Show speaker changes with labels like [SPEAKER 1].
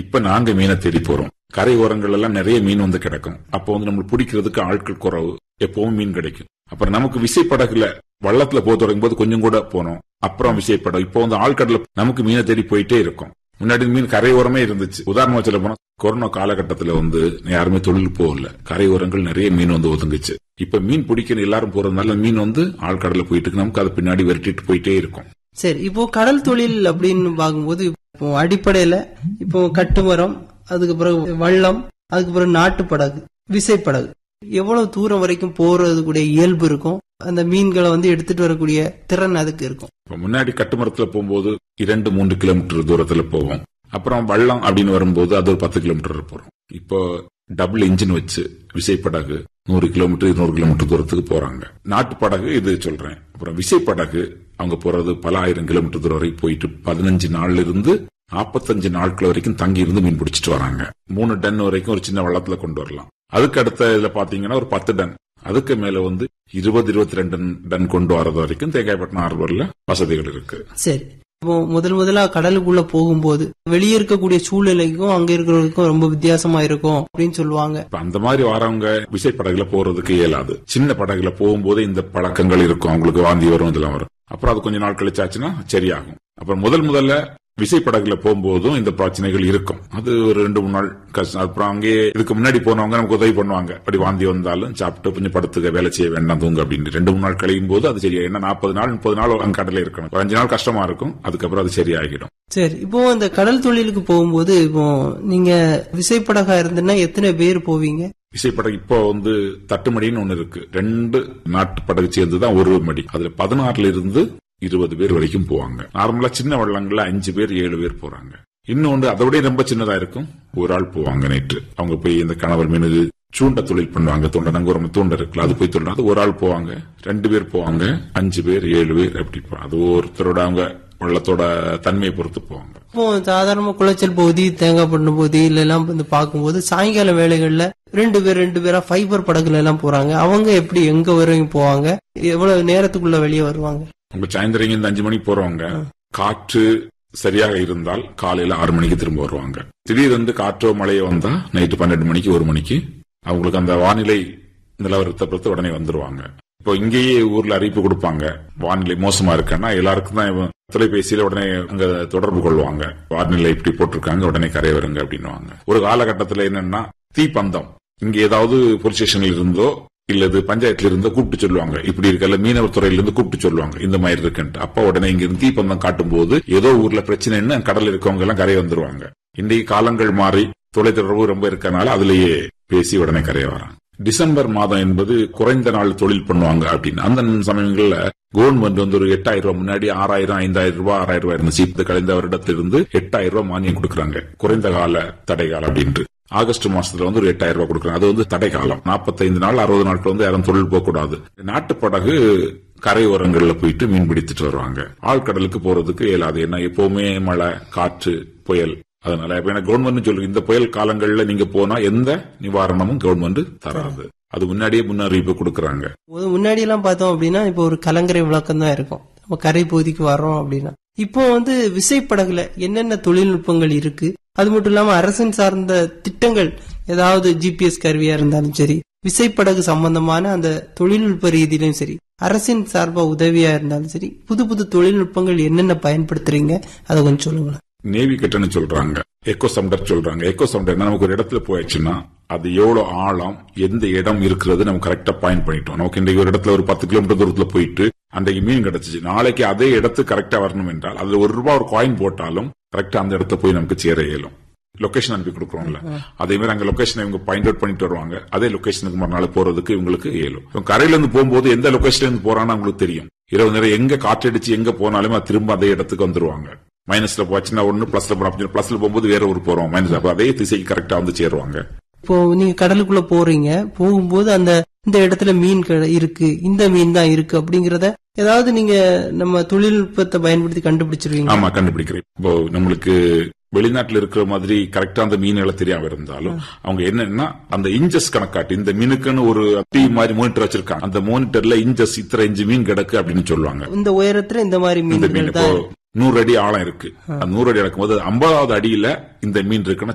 [SPEAKER 1] இப்ப நாங்க மீனை தேடி போறோம் கரை ஓரங்கள் எல்லாம் நிறைய மீன் வந்து கிடக்கும் அப்போ வந்து நம்ம பிடிக்கிறதுக்கு ஆட்கள் குறவு எப்பவும் மீன் கிடைக்கும் அப்புறம் நமக்கு விசைப்படகுல வள்ளத்துல போக தொடங்கும் போது கொஞ்சம் கூட போனோம் அப்புறம் விசைப்படகு இப்போ வந்து ஆழ்கடல நமக்கு மீனை தேடி போயிட்டே இருக்கும் முன்னாடி மீன் கரை ஓரமே இருந்துச்சு உதாரணமா சொல்ல போனா கொரோனா காலகட்டத்துல வந்து யாருமே தொழில் போகல கரை ஓரங்கள் நிறைய மீன் வந்து ஒதுங்குச்சு இப்ப மீன் பிடிக்கணும் எல்லாரும் போறதுனால மீன் வந்து ஆழ்கடல்ல போயிட்டு இருக்கு நமக்கு அதை பின்னாடி விரட்டிட்டு போயிட்டே இருக்கும்
[SPEAKER 2] சரி இப்போ கடல் தொழில் அப்படின்னு பார்க்கும்போது இப்போ அடிப்படையில இப்போ கட்டுமரம் அதுக்கு பிறகு வள்ளம் அதுக்கு பிறகு நாட்டுப்படகு விசைப்படகு எவ்வளவு தூரம் வரைக்கும் போறது கூடிய இயல்பு இருக்கும் அந்த மீன்களை வந்து எடுத்துட்டு வரக்கூடிய திறன் அதுக்கு இருக்கும்
[SPEAKER 1] இப்ப முன்னாடி கட்டுமரத்துல போகும்போது இரண்டு மூன்று கிலோமீட்டர் தூரத்துல போவோம் அப்புறம் வள்ளம் அப்படின்னு வரும்போது அது ஒரு பத்து கிலோமீட்டர் போறோம் இப்போ டபுள் இன்ஜின் வச்சு விசைப்படகு நூறு கிலோமீட்டர் இருநூறு கிலோமீட்டர் தூரத்துக்கு போறாங்க நாட்டு படகு இது சொல்றேன் அப்புறம் விசைப்படகு அவங்க போறது பல ஆயிரம் கிலோமீட்டர் தூரம் வரைக்கும் போயிட்டு பதினஞ்சு நாள்ல இருந்து நாற்பத்தஞ்சு நாட்கள் வரைக்கும் தங்கி இருந்து மீன் பிடிச்சிட்டு வராங்க மூணு டன் வரைக்கும் ஒரு சின்ன வள்ளத்துல கொண்டு வரலாம் அதுக்கு அடுத்த இதுல பாத்தீங்கன்னா ஒரு பத்து டன் அதுக்கு மேல வந்து இருபது இருபத்தி ரெண்டு டன் கொண்டு வரது வரைக்கும் தேங்காய்பட்டினம் ஹார்பர்ல வசதிகள் இருக்கு
[SPEAKER 2] சரி இப்போ முதல் முதலா கடலுக்குள்ள போகும்போது வெளியே இருக்கக்கூடிய சூழ்நிலைக்கும் அங்க இருக்கிறவங்களுக்கும் ரொம்ப வித்தியாசமா இருக்கும் அப்படின்னு சொல்லுவாங்க
[SPEAKER 1] இப்ப அந்த மாதிரி வரவங்க விசைப்படகுல போறதுக்கு இயலாது சின்ன படகுல போகும்போது இந்த பழக்கங்கள் இருக்கும் அவங்களுக்கு வாந்தி வரும் இதெல்லாம் வரும் அப்புறம் அது கொஞ்ச நாள் கழிச்சாச்சுன்னா சரியாகும் அப்புறம் முதல் முதல்ல விசைப்படகுல போகும்போதும் இந்த பிரச்சனைகள் இருக்கும் அது ஒரு ரெண்டு மூணு நாள் கஷ்டம் அப்புறம் அங்கேயே இதுக்கு முன்னாடி போனவங்க நமக்கு உதவி பண்ணுவாங்க அப்படி வாந்தி வந்தாலும் சாப்பிட்டு கொஞ்சம் படுத்துக்க வேலை செய்ய வேண்டாம் தூங்க அப்படின்னு ரெண்டு மூணு நாள் கழியும் போது அது சரியா ஏன்னா நாற்பது நாள் முப்பது நாள் அங்க கடல இருக்கணும் ஒரு அஞ்சு நாள் கஷ்டமா இருக்கும் அதுக்கப்புறம் அது சரியாகிடும்
[SPEAKER 2] சரி இப்போ அந்த கடல் தொழிலுக்கு போகும்போது இப்போ நீங்க விசைப்படகா இருந்ததுன்னா எத்தனை பேர் போவீங்க
[SPEAKER 1] விசைப்படகு இப்போ வந்து தட்டுமடின்னு ஒண்ணு இருக்கு ரெண்டு நாட்டு படகு சேர்ந்துதான் ஒரு மடி அதுல பதினாறுல இருந்து இருபது பேர் வரைக்கும் போவாங்க நார்மலா சின்ன வள்ளங்கள்ல அஞ்சு பேர் ஏழு பேர் போறாங்க இன்னொன்று அதை விட ரொம்ப சின்னதா இருக்கும் ஒரு ஆள் போவாங்க நைட்டு அவங்க போய் இந்த கணவர் மீனுக்கு சூண்ட தொழில் பண்ணுவாங்க தூண்ட நாங்க ஒரு தூண்ட இருக்குல்ல அது போய் தூண்டா அது ஒரு ஆள் போவாங்க ரெண்டு பேர் போவாங்க அஞ்சு பேர் ஏழு பேர் அப்படி போவாங்க. அது ஒருத்தரோட அவங்க வள்ளத்தோட தன்மையை பொறுத்து போவாங்க
[SPEAKER 2] இப்போ சாதாரணமா குளச்சல் பகுதி தேங்காய் பண்ண பகுதி இல்ல எல்லாம் வந்து பார்க்கும்போது சாயங்கால வேலைகள்ல ரெண்டு பேர் ரெண்டு பேரா ஃபைபர் படகுல எல்லாம் போறாங்க அவங்க எப்படி எங்க வரைக்கும் போவாங்க எவ்வளவு நேரத்துக்குள்ள வெளியே வருவாங்க
[SPEAKER 1] உங்க சாயந்தரம் இந்த அஞ்சு மணிக்கு போறவங்க காற்று சரியாக இருந்தால் காலையில ஆறு மணிக்கு திரும்ப வருவாங்க திடீரென்று காற்றோ மழையோ வந்தா நைட்டு பன்னெண்டு மணிக்கு ஒரு மணிக்கு அவங்களுக்கு அந்த வானிலை நிலவரத்தை பொறுத்து உடனே வந்துருவாங்க இப்போ இங்கேயே ஊர்ல அறிவிப்பு கொடுப்பாங்க வானிலை மோசமா இருக்குன்னா எல்லாருக்கும் தான் இவன் தொலைபேசியில உடனே அங்க தொடர்பு கொள்வாங்க வானிலை இப்படி போட்டிருக்காங்க உடனே கரை வருங்க அப்படின்னுவாங்க ஒரு காலகட்டத்துல என்னன்னா தீப்பந்தம் இங்க ஏதாவது போலீஸ் ஸ்டேஷன்ல இருந்தோ இல்லது பஞ்சாயத்துல இருந்து கூப்பிட்டு சொல்லுவாங்க இப்படி இருக்கல மீனவர் துறையில இருந்து கூப்பிட்டு சொல்லுவாங்க இந்த மாதிரி இருக்குன்ட்டு அப்ப உடனே இங்க இருந்து தீப்பந்தம் காட்டும் போது ஏதோ ஊர்ல பிரச்சனைன்னு கடல்ல இருக்கவங்க எல்லாம் கரை வந்துருவாங்க இன்றைக்கு காலங்கள் மாறி தொலைத்தொடர்பு ரொம்ப இருக்கனால அதுலயே பேசி உடனே கரைய வராங்க டிசம்பர் மாதம் என்பது குறைந்த நாள் தொழில் பண்ணுவாங்க அப்படின்னு அந்த சமயங்கள்ல கவர்மெண்ட் வந்து ஒரு எட்டாயிரம் ரூபாய் முன்னாடி ஆறாயிரம் ஐந்தாயிரம் ரூபாய் ஆறாயிரம் ரூபாய் இருந்துச்சு இப்ப கழிந்த வருடத்திலிருந்து எட்டாயிரம் ரூபாய் மானியம் கொடுக்கறாங்க குறைந்த கால தடை காலம் அப்படின்ட்டு ஆகஸ்ட் மாசத்துல வந்து ஒரு எட்டாயிரம் ரூபாய் கொடுக்குறாங்க அது வந்து தடை காலம் நாற்பத்தைந்து நாள் அறுபது நாட்கள் வந்து யாரும் தொழில் போகக்கூடாது நாட்டுப்படகு கரை ஓரங்கள்ல போயிட்டு மீன் பிடித்துட்டு வருவாங்க ஆழ்கடலுக்கு போறதுக்கு இயலாது ஏன்னா எப்பவுமே மழை காற்று புயல் அதனால இப்ப எனக்கு கவர்மெண்ட் சொல்லுங்க இந்த புயல் காலங்கள்ல நீங்க போனா எந்த நிவாரணமும் கவர்மெண்ட் தராது அது முன்னாடியே முன்னறிவிப்பு கொடுக்கறாங்க
[SPEAKER 2] முத- முன்னாடி எல்லாம் பார்த்தோம் அப்படின்னா இப்போ ஒரு கலங்கரை விளக்கம் தான் இருக்கும் நம்ம கரை பகுதிக்கு வர்றோம் அப்படின்னா இப்போ வந்து விசைப்படகுல என்னென்ன தொழில்நுட்பங்கள் இருக்கு அது மட்டும் இல்லாம அரசின் சார்ந்த திட்டங்கள் ஏதாவது ஜிபிஎஸ் கருவியா இருந்தாலும் சரி விசைப்படகு சம்பந்தமான அந்த தொழில்நுட்ப ரீதியிலும் சரி அரசின் சார்பா உதவியா இருந்தாலும் சரி புது புது தொழில்நுட்பங்கள் என்னென்ன பயன்படுத்துறீங்க அதை கொஞ்சம் சொல்லுங்களேன்
[SPEAKER 1] நேவி கட்டன்னு சொல்றாங்க எக்கோ சம்டர் சொல்றாங்க எக்கோ சம்டர் நமக்கு ஒரு இடத்துல போயிடுச்சுன்னா அது எவ்வளவு ஆழம் எந்த இடம் இருக்கிறது நம்ம கரெக்டா பாயிண்ட் பண்ணிட்டோம் நமக்கு இன்றைக்கு ஒரு இடத்துல ஒரு பத்து கிலோமீட்டர் தூரத்துல போயிட்டு அன்றைக்கு மீன் கிடைச்சிச்சு நாளைக்கு அதே இடத்துக்கு கரெக்டா வரணும் என்றால் அதுல ஒரு ரூபாய் ஒரு காயின் போட்டாலும் கரெக்டா அந்த இடத்த போய் நமக்கு சேர இயலும் லொகேஷன் அனுப்பி கொடுக்குறோம்ல அதே மாதிரி அங்க லொகேஷன் இவங்க பாயிண்ட் அவுட் பண்ணிட்டு வருவாங்க அதே லொகேஷனுக்கு மறுநாள் போறதுக்கு இவங்களுக்கு இயலும் இவங்க கரையில இருந்து போகும்போது எந்த லொகேஷன்ல இருந்து போறான்னு அவங்களுக்கு தெரியும் இரவு நேரம் எங்க காற்றடிச்சு எங்க போனாலுமே அது திரும்ப அதே இடத்துக்கு வந்துருவாங்க மைனஸ்ல போச்சுன்னா ஒண்ணு பிளஸ்ல போனா பிளஸ்ல போகும்போது வேற ஊர் போறோம் மைனஸ் அப்ப அதே திசைக்கு கரெக்டா வந்து சேருவாங்க
[SPEAKER 2] இப்போ நீங்க கடலுக்குள்ள போறீங்க போகும்போது அந்த இந்த இடத்துல மீன் க- இருக்கு இந்த மீன் தான் இருக்கு அப்படிங்கறத ஏதாவது நீங்க நம்ம தொழில்நுட்பத்தை பயன்படுத்தி கண்டுபிடிச்சிருவீங்க
[SPEAKER 1] ஆமா கண்டுபிடிக்கிறேன் இப்போ நம்மளுக்கு வெளிநாட்டுல இருக்கிற மாதிரி கரெக்டா அந்த மீன்களை தெரியாம இருந்தாலும் அவங்க என்னன்னா அந்த இன்ச்சஸ் கணக்காட்டு இந்த மீனுக்குன்னு ஒரு டி மாதிரி மானிட்டர் வச்சிருக்காங்க அந்த மானிட்டர்ல இன்ச்சஸ் இத்தனை இன்ச்சு மீன் கிடக்கு அப்படின்னு சொல்லுவாங்க
[SPEAKER 2] இந்த உயரத்துல இந்த மாதிரி
[SPEAKER 1] இந்த மீன்
[SPEAKER 2] மீன்கள்
[SPEAKER 1] இப்போ
[SPEAKER 2] தான்
[SPEAKER 1] நூறு அடி ஆழம் இருக்கு அந்த நூறு அடி நடக்கும்போது ஐம்பதாவது அடியில இந்த மீன் இருக்குன்னா